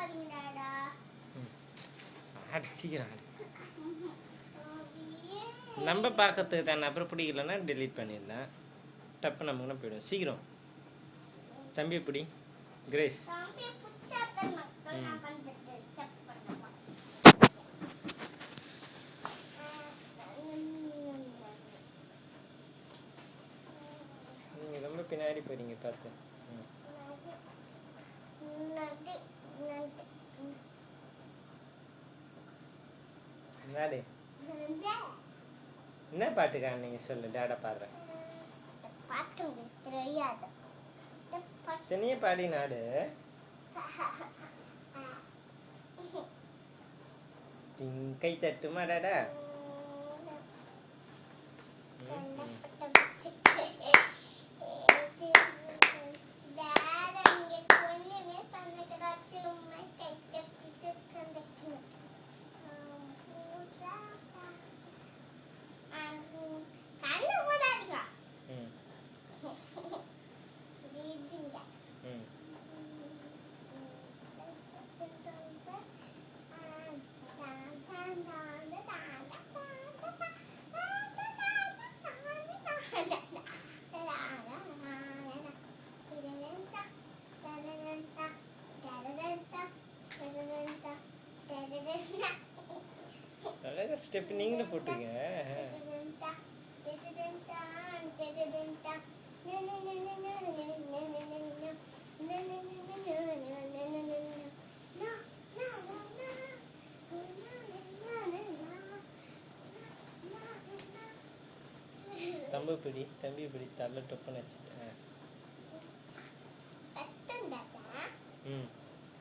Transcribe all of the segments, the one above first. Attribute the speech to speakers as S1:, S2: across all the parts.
S1: போறீங்க டாடா
S2: ஆடு சீக்கிரம் ஆடு
S1: அப்படியே.
S2: நம்ம பார்க்கறதுக்கு தானே அப்புறம் பிடிக்கலன்னா டெலீட் பண்ணிடலாம் டப்பு நமக்குன்னா போயிடும் சீக்கிரம் தம்பி பிடி கிரேஸ்
S1: தம்பி புச்சாத்தான் மக்கள் நான் வந்துட்டு step பண்ணுவா.
S2: நீங்கள் ரொம்ப பின்னாடி போறீங்க பார்த்து ம்.
S1: நடு, நடு,
S2: நாடு
S1: நடு.
S2: என்ன பாட்டுக்கான நீங்கள் சொல்லு டேடா பாடுறேன்
S1: பார்க்க முடியாது, தெரியாது இந்த பாட்டு
S2: சனியே பாடி நாடு டிங் கை தட்டுமா டேடா ம், ம். ம் ம் அழகா ஸ்டெப் நீங்களும் போட்டுங்க தம்பு பிடி தம்பி பிடி தள்ள டொப்புன்னு வச்சுட்டேன் ம்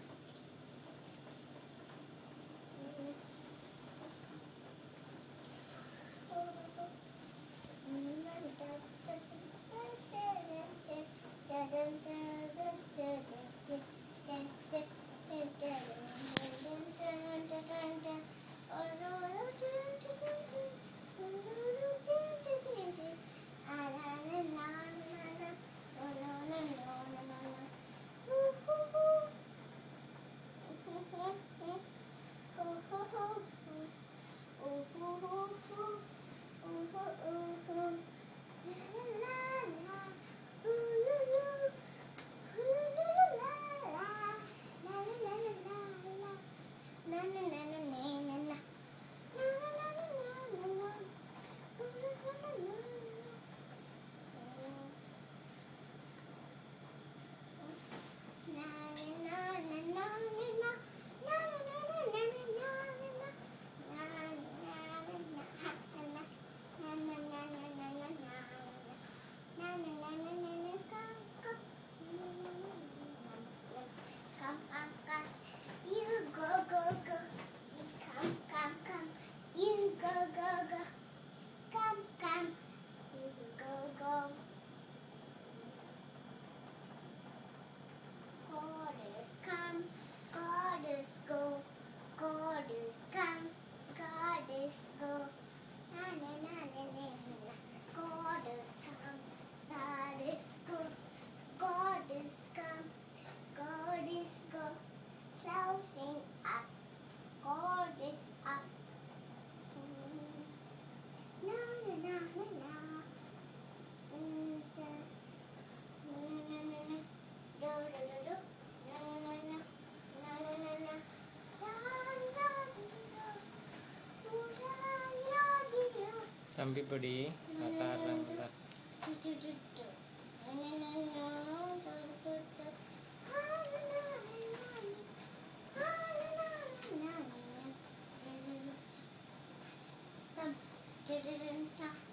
S1: You go, go, go. Come, come, come. You go, go, go. Come, come. You go, go. Goddess come, goddess go, goddess come, goddess go. Na na na na na na. Goddess come, goddess go, goddess come, goddess go. Closing up, goddess up. Na na na na na. Mm, ta- na na na na. Do do do do. Na na na na. Na na na na. Da da da da. Do da da di do.
S2: தம்பி பிடி நான் பாடுறேன்
S1: Do do do do. Na na na na. Do do do. Ha na na na na. Ha na na na na na. Do do do do. Dum. Do do do do.